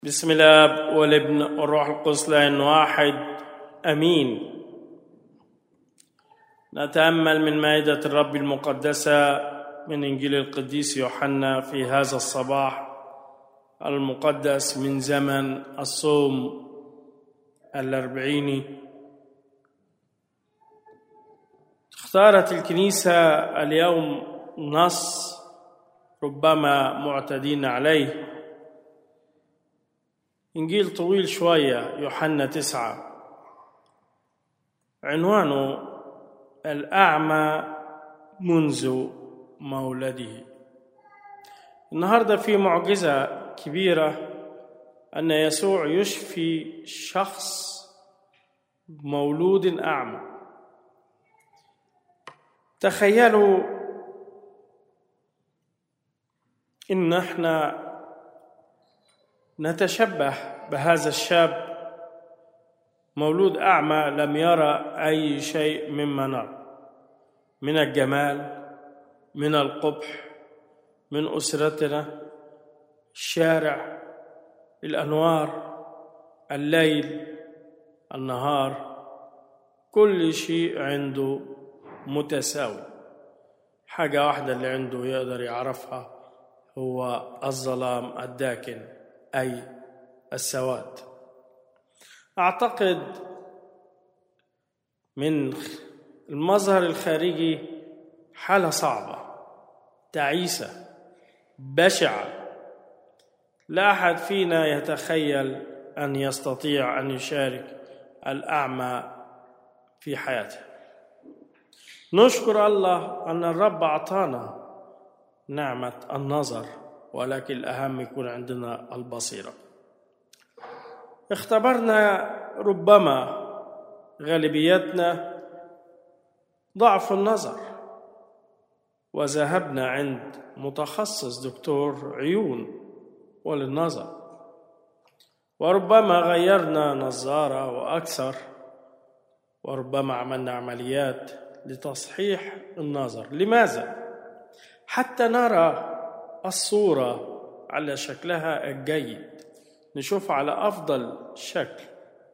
بسم الاب والابن والروح القدس لان واحد امين نتامل من مائده الرب المقدسه من انجيل القديس يوحنا في هذا الصباح المقدس من زمن الصوم الاربعيني اختارت الكنيسه اليوم نص ربما معتدين عليه إنجيل طويل شوية يوحنا تسعة عنوانه الأعمى منذ مولده النهاردة في معجزة كبيرة أن يسوع يشفي شخص مولود أعمى تخيلوا إن احنا نتشبه بهذا الشاب مولود اعمى لم يرى اي شيء مما نرى من الجمال من القبح من اسرتنا الشارع الانوار الليل النهار كل شيء عنده متساوي حاجه واحده اللي عنده يقدر يعرفها هو الظلام الداكن اي السواد اعتقد من المظهر الخارجي حاله صعبه تعيسه بشعه لا احد فينا يتخيل ان يستطيع ان يشارك الاعمى في حياته نشكر الله ان الرب اعطانا نعمه النظر ولكن الأهم يكون عندنا البصيرة اختبرنا ربما غالبيتنا ضعف النظر وذهبنا عند متخصص دكتور عيون وللنظر وربما غيرنا نظارة وأكثر وربما عملنا عمليات لتصحيح النظر لماذا؟ حتى نرى الصورة على شكلها الجيد نشوف على أفضل شكل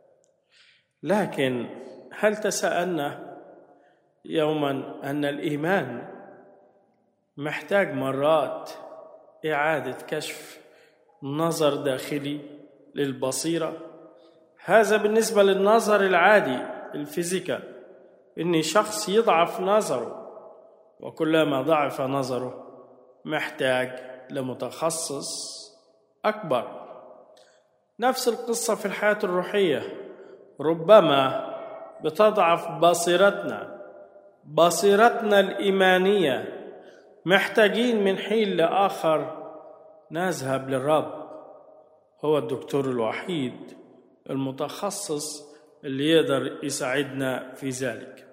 لكن هل تساءلنا يوما أن الإيمان محتاج مرات إعادة كشف نظر داخلي للبصيرة هذا بالنسبة للنظر العادي الفيزيكال إن شخص يضعف نظره وكلما ضعف نظره محتاج لمتخصص اكبر نفس القصه في الحياه الروحيه ربما بتضعف بصيرتنا بصيرتنا الايمانيه محتاجين من حين لاخر نذهب للرب هو الدكتور الوحيد المتخصص اللي يقدر يساعدنا في ذلك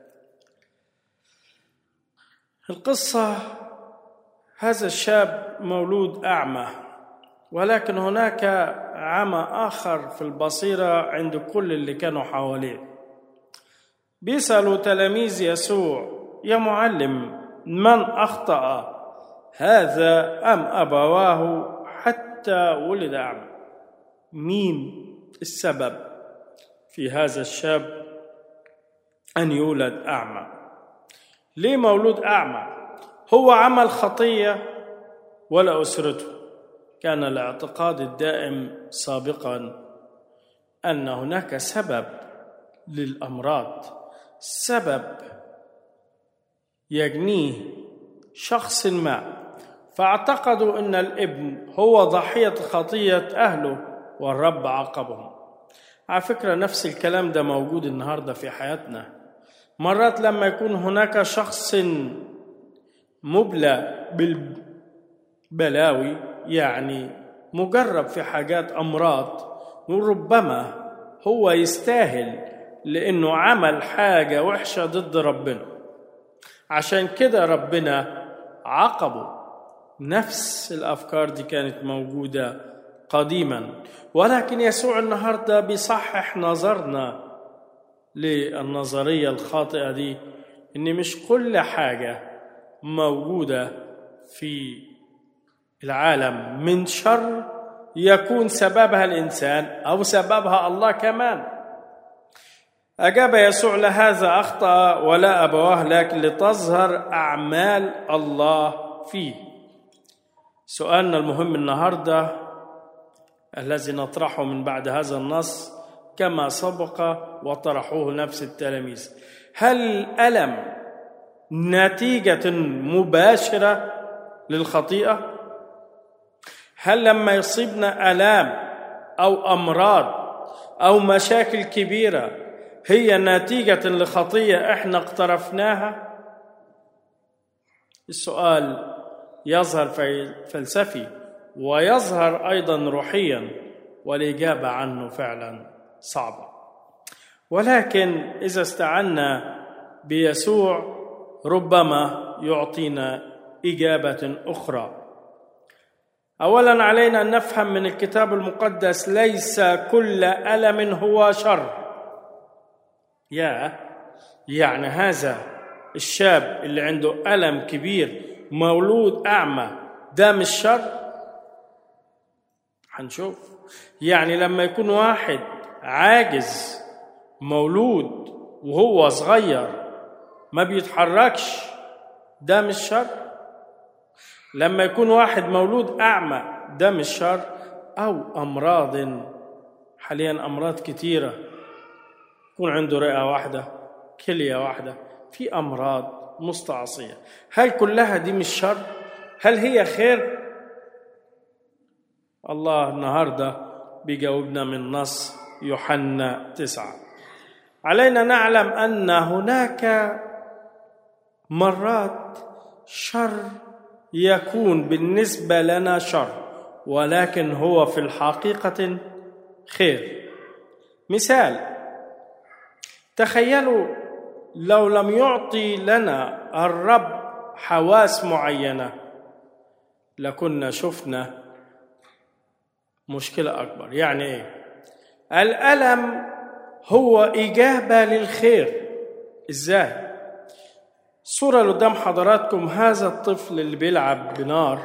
القصه هذا الشاب مولود اعمى ولكن هناك عمى اخر في البصيره عند كل اللي كانوا حواليه بيسالوا تلاميذ يسوع يا معلم من اخطا هذا ام ابواه حتى ولد اعمى مين السبب في هذا الشاب ان يولد اعمى ليه مولود اعمى هو عمل خطيه ولا اسرته كان الاعتقاد الدائم سابقا ان هناك سبب للامراض سبب يجنيه شخص ما فاعتقدوا ان الابن هو ضحيه خطيه اهله والرب عاقبهم على فكره نفس الكلام ده موجود النهارده في حياتنا مرات لما يكون هناك شخص مبلى بالبلاوي يعني مجرب في حاجات امراض وربما هو يستاهل لانه عمل حاجه وحشه ضد ربنا عشان كده ربنا عاقبه نفس الافكار دي كانت موجوده قديما ولكن يسوع النهارده بيصحح نظرنا للنظريه الخاطئه دي ان مش كل حاجه موجوده في العالم من شر يكون سببها الانسان او سببها الله كمان اجاب يسوع لهذا اخطا ولا ابواه لكن لتظهر اعمال الله فيه سؤالنا المهم النهارده الذي نطرحه من بعد هذا النص كما سبق وطرحوه نفس التلاميذ هل الالم نتيجه مباشره للخطيئه هل لما يصيبنا الام او امراض او مشاكل كبيره هي نتيجه لخطيه احنا اقترفناها السؤال يظهر فلسفي ويظهر ايضا روحيا والاجابه عنه فعلا صعبه ولكن اذا استعنا بيسوع ربما يعطينا اجابه اخرى اولا علينا ان نفهم من الكتاب المقدس ليس كل الم هو شر يا يعني هذا الشاب اللي عنده الم كبير مولود اعمى ده مش شر هنشوف يعني لما يكون واحد عاجز مولود وهو صغير ما بيتحركش ده مش شر لما يكون واحد مولود أعمى ده مش شر أو أمراض حاليا أمراض كتيرة يكون عنده رئة واحدة كلية واحدة في أمراض مستعصية هل كلها دي مش شر؟ هل هي خير؟ الله النهاردة بيجاوبنا من نص يوحنا تسعة علينا نعلم أن هناك مرات شر يكون بالنسبة لنا شر ولكن هو في الحقيقة خير مثال تخيلوا لو لم يعطي لنا الرب حواس معينة لكنا شفنا مشكلة أكبر يعني إيه؟ الألم هو إجابة للخير إزاي؟ الصورة اللي قدام حضراتكم هذا الطفل اللي بيلعب بنار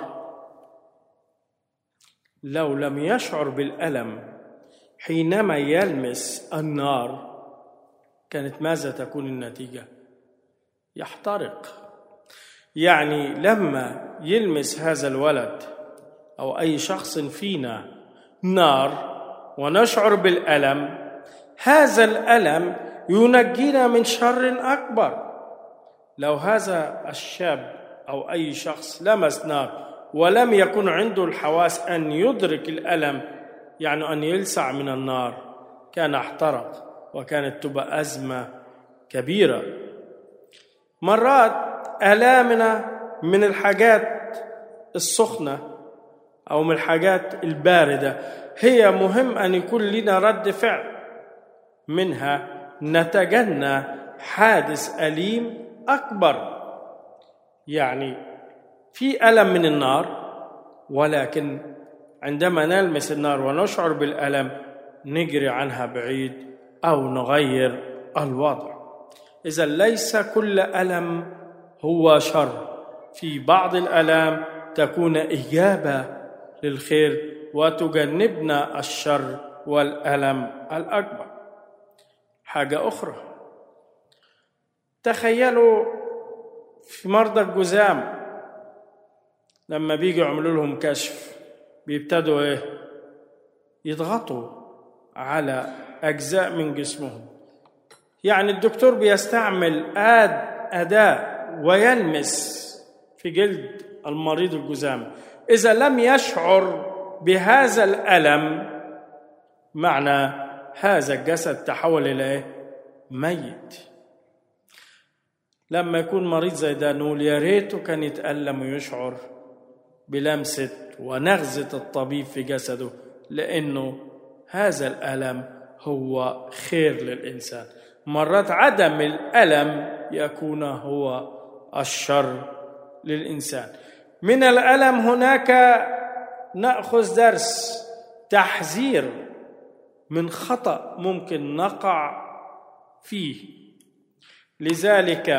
لو لم يشعر بالألم حينما يلمس النار كانت ماذا تكون النتيجة؟ يحترق يعني لما يلمس هذا الولد أو أي شخص فينا نار ونشعر بالألم هذا الألم ينجينا من شر أكبر لو هذا الشاب او اي شخص لمس نار ولم يكن عنده الحواس ان يدرك الالم يعني ان يلسع من النار كان احترق وكانت تبقى ازمه كبيره مرات الامنا من الحاجات السخنه او من الحاجات البارده هي مهم ان يكون لنا رد فعل منها نتجنى حادث اليم أكبر يعني في ألم من النار ولكن عندما نلمس النار ونشعر بالألم نجري عنها بعيد أو نغير الوضع إذا ليس كل ألم هو شر في بعض الألام تكون إجابة للخير وتجنبنا الشر والألم الأكبر حاجة أخرى تخيلوا في مرضى الجزام لما بيجوا يعملوا لهم كشف بيبتدوا ايه يضغطوا على اجزاء من جسمهم يعني الدكتور بيستعمل آد أداة ويلمس في جلد المريض الجزام إذا لم يشعر بهذا الألم معنى هذا الجسد تحول إلى إيه؟ ميت لما يكون مريض زي ده نقول يا ريته كان يتألم ويشعر بلمسة ونغزة الطبيب في جسده لأنه هذا الألم هو خير للإنسان مرات عدم الألم يكون هو الشر للإنسان من الألم هناك نأخذ درس تحذير من خطأ ممكن نقع فيه لذلك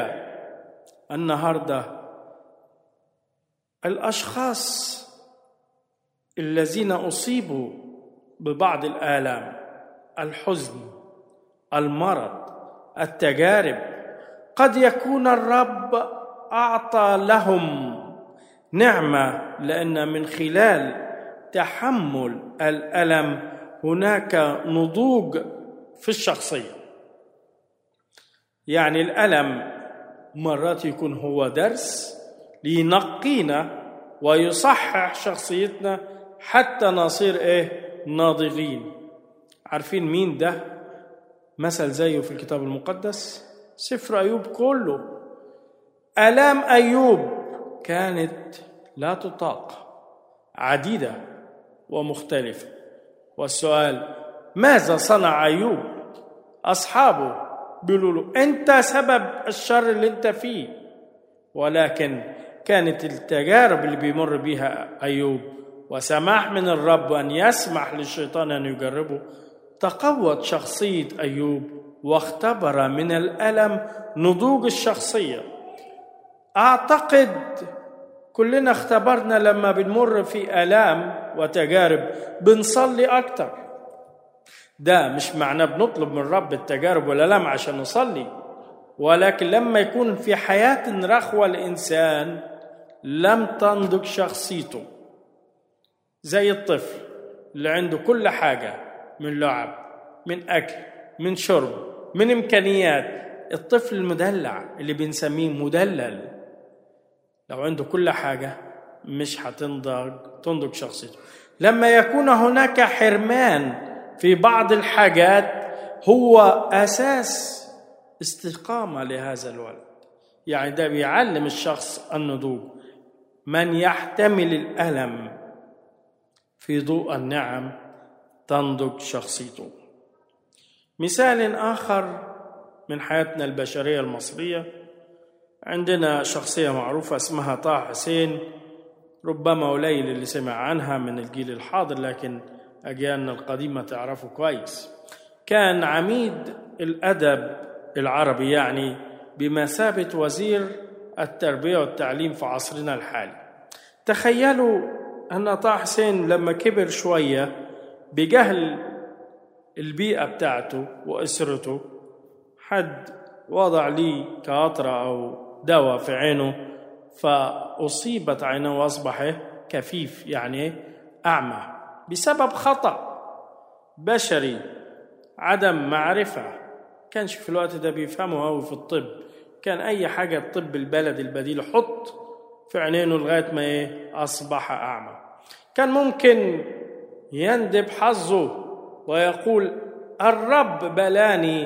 النهارده الاشخاص الذين اصيبوا ببعض الالام الحزن المرض التجارب قد يكون الرب اعطى لهم نعمه لان من خلال تحمل الالم هناك نضوج في الشخصيه يعني الالم مرات يكون هو درس لينقينا ويصحح شخصيتنا حتى نصير ايه ناضجين عارفين مين ده مثل زيه في الكتاب المقدس سفر ايوب كله الام ايوب كانت لا تطاق عديده ومختلفه والسؤال ماذا صنع ايوب اصحابه بيقولوا له انت سبب الشر اللي انت فيه ولكن كانت التجارب اللي بيمر بيها ايوب وسماح من الرب ان يسمح للشيطان ان يجربه تقوت شخصيه ايوب واختبر من الالم نضوج الشخصيه اعتقد كلنا اختبرنا لما بنمر في الام وتجارب بنصلي اكتر ده مش معناه بنطلب من رب التجارب والالام عشان نصلي ولكن لما يكون في حياه رخوه الانسان لم تنضج شخصيته زي الطفل اللي عنده كل حاجه من لعب من اكل من شرب من امكانيات الطفل المدلع اللي بنسميه مدلل لو عنده كل حاجه مش هتنضج تنضج شخصيته لما يكون هناك حرمان في بعض الحاجات هو اساس استقامه لهذا الولد يعني ده بيعلم الشخص النضوج من يحتمل الالم في ضوء النعم تنضج شخصيته مثال اخر من حياتنا البشريه المصريه عندنا شخصيه معروفه اسمها طه حسين ربما قليل اللي سمع عنها من الجيل الحاضر لكن اجيالنا القديمه تعرفه كويس كان عميد الادب العربي يعني بمثابه وزير التربيه والتعليم في عصرنا الحالي تخيلوا ان طه حسين لما كبر شويه بجهل البيئه بتاعته واسرته حد وضع لي كاطرة أو دواء في عينه فأصيبت عينه وأصبح كفيف يعني أعمى بسبب خطأ بشري عدم معرفة كانش في الوقت ده بيفهموا أوي في الطب كان أي حاجة الطب البلد البديل حط في عينينه لغاية ما إيه أصبح أعمى كان ممكن يندب حظه ويقول الرب بلاني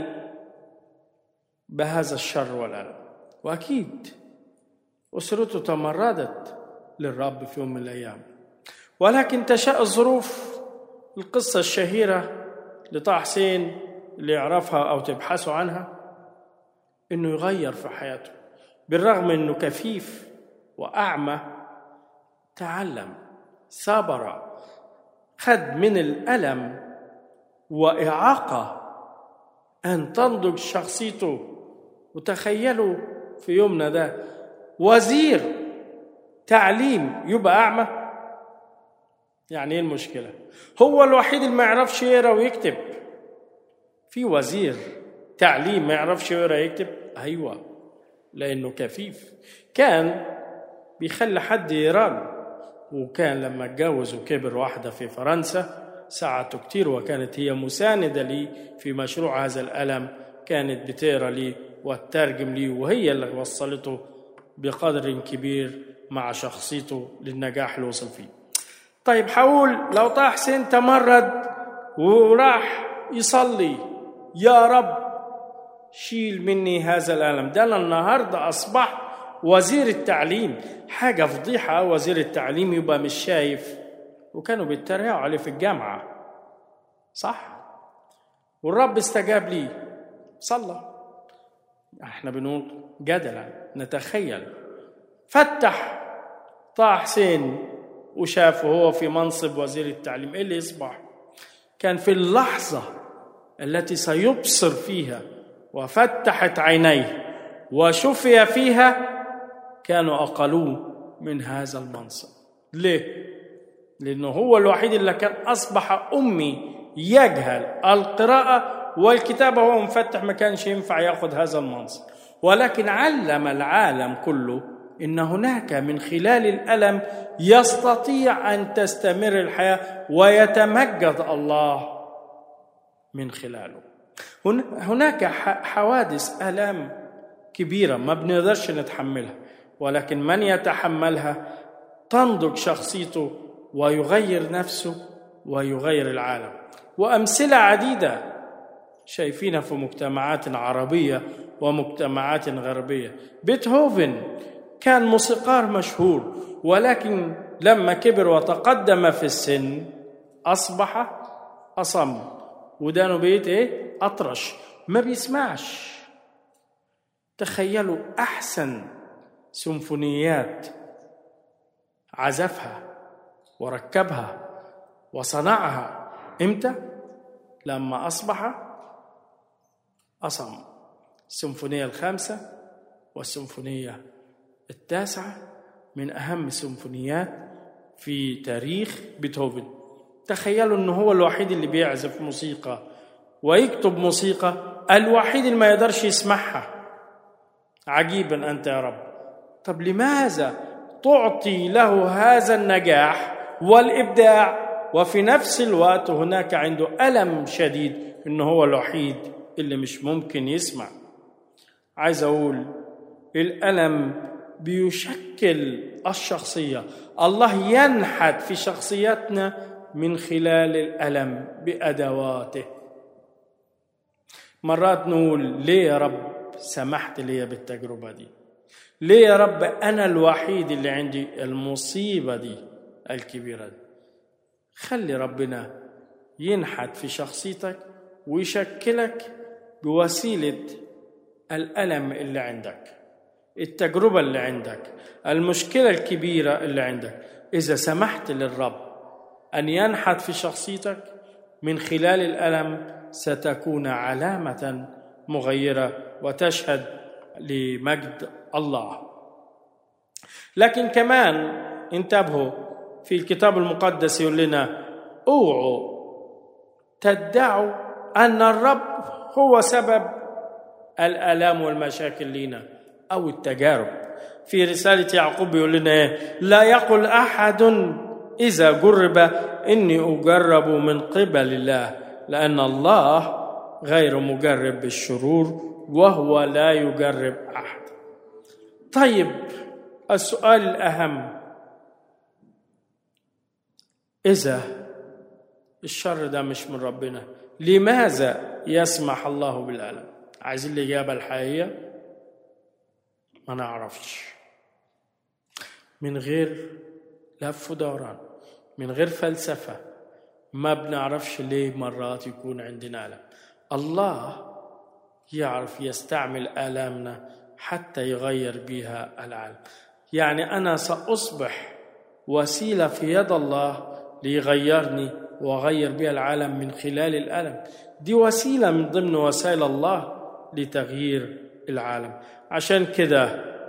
بهذا الشر والألم وأكيد أسرته تمردت للرب في يوم من الأيام ولكن تشاء الظروف القصة الشهيرة لطه حسين اللي يعرفها أو تبحثوا عنها إنه يغير في حياته بالرغم إنه كفيف وأعمى تعلم صبر خد من الألم وإعاقة أن تنضج شخصيته وتخيلوا في يومنا ده وزير تعليم يبقى أعمى يعني ايه المشكلة هو الوحيد اللي ما يعرفش يقرا ويكتب في وزير تعليم ما يعرفش يقرا يكتب ايوه لانه كفيف كان بيخلي حد يقرا له وكان لما اتجوز وكبر واحده في فرنسا ساعته كتير وكانت هي مساندة لي في مشروع هذا الألم كانت بتقرا لي وتترجم لي وهي اللي وصلته بقدر كبير مع شخصيته للنجاح اللي وصل فيه طيب حقول لو طه حسين تمرد وراح يصلي يا رب شيل مني هذا الألم ده أنا النهاردة أصبح وزير التعليم حاجة فضيحة وزير التعليم يبقى مش شايف وكانوا بيتريقوا عليه في الجامعة صح والرب استجاب لي صلى احنا بنقول جدلا نتخيل فتح طه حسين وشافه هو في منصب وزير التعليم ايه اللي يصبح كان في اللحظة التي سيبصر فيها وفتحت عينيه وشفي فيها كانوا أقلوه من هذا المنصب ليه؟ لأنه هو الوحيد اللي كان أصبح أمي يجهل القراءة والكتابة هو مفتح ما كانش ينفع ياخذ هذا المنصب ولكن علم العالم كله ان هناك من خلال الالم يستطيع ان تستمر الحياه ويتمجد الله من خلاله هناك حوادث الام كبيره ما بنقدرش نتحملها ولكن من يتحملها تنضج شخصيته ويغير نفسه ويغير العالم وامثله عديده شايفينها في مجتمعات عربيه ومجتمعات غربيه بيتهوفن كان موسيقار مشهور ولكن لما كبر وتقدم في السن اصبح اصم ودانه بيت ايه اطرش ما بيسمعش تخيلوا احسن سيمفونيات عزفها وركبها وصنعها امتى لما اصبح اصم السيمفونيه الخامسه والسيمفونيه التاسعه من اهم السيمفونيات في تاريخ بيتهوفن تخيلوا انه هو الوحيد اللي بيعزف موسيقى ويكتب موسيقى الوحيد اللي ما يقدرش يسمعها عجيبا انت يا رب طب لماذا تعطي له هذا النجاح والابداع وفي نفس الوقت هناك عنده الم شديد انه هو الوحيد اللي مش ممكن يسمع عايز اقول الالم بيشكل الشخصيه الله ينحت في شخصيتنا من خلال الالم بادواته مرات نقول ليه يا رب سمحت لي بالتجربه دي ليه يا رب انا الوحيد اللي عندي المصيبه دي الكبيره دي خلي ربنا ينحت في شخصيتك ويشكلك بوسيله الالم اللي عندك التجربه اللي عندك المشكله الكبيره اللي عندك اذا سمحت للرب ان ينحت في شخصيتك من خلال الالم ستكون علامه مغيره وتشهد لمجد الله لكن كمان انتبهوا في الكتاب المقدس يقول لنا اوعوا تدعوا ان الرب هو سبب الالام والمشاكل لينا او التجارب في رساله يعقوب يقول لنا لا يقل احد اذا جرب اني اجرب من قبل الله لان الله غير مجرب بالشرور وهو لا يجرب احد طيب السؤال الاهم اذا الشر ده مش من ربنا لماذا يسمح الله بالالم عايزين الاجابه الحقيقيه ما نعرفش من غير لف ودوران من غير فلسفه ما بنعرفش ليه مرات يكون عندنا الم الله يعرف يستعمل آلامنا حتى يغير بها العالم يعني أنا سأصبح وسيلة في يد الله ليغيرني وأغير بها العالم من خلال الألم دي وسيلة من ضمن وسائل الله لتغيير العالم عشان كده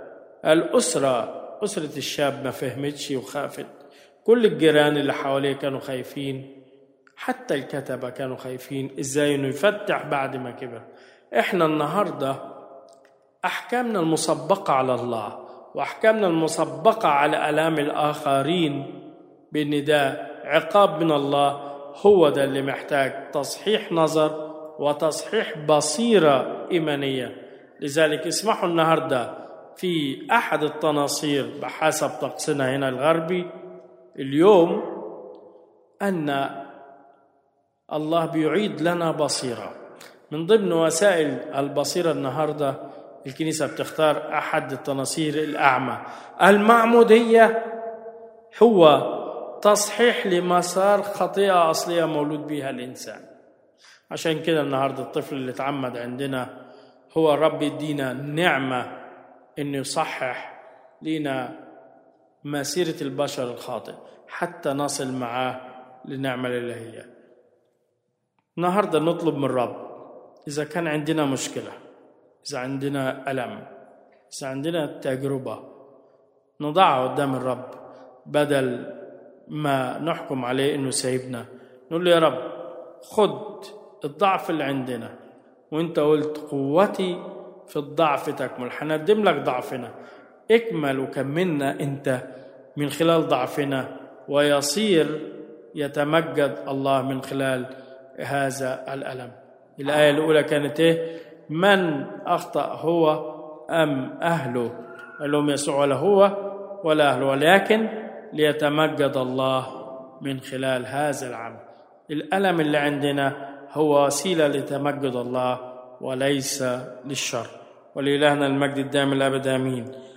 الأسرة أسرة الشاب ما فهمتش وخافت كل الجيران اللي حواليه كانوا خايفين حتى الكتبة كانوا خايفين ازاي انه يفتح بعد ما كبر احنا النهارده احكامنا المسبقه على الله واحكامنا المسبقه على الام الاخرين بان ده عقاب من الله هو ده اللي محتاج تصحيح نظر وتصحيح بصيره ايمانيه لذلك اسمحوا النهارده في احد التناصير بحسب طقسنا هنا الغربي اليوم ان الله بيعيد لنا بصيره من ضمن وسائل البصيره النهارده الكنيسه بتختار احد التناصير الاعمى المعموديه هو تصحيح لمسار خطيئه اصليه مولود بها الانسان عشان كده النهارده الطفل اللي اتعمد عندنا هو الرب يدينا نعمه انه يصحح لنا مسيره البشر الخاطئ حتى نصل معاه للنعمه الالهيه النهارده نطلب من الرب إذا كان عندنا مشكلة إذا عندنا ألم إذا عندنا تجربة نضعها قدام الرب بدل ما نحكم عليه انه سايبنا نقول له يا رب خد الضعف اللي عندنا وانت قلت قوتي في الضعف تكمل هنقدم لك ضعفنا اكمل وكملنا انت من خلال ضعفنا ويصير يتمجد الله من خلال هذا الألم الآية الأولى كانت إيه من أخطأ هو أم أهله قال لهم يسوع ولا هو ولا أهله ولكن ليتمجد الله من خلال هذا العمل الألم اللي عندنا هو وسيلة لتمجد الله وليس للشر ولإلهنا المجد الدائم الأبد آمين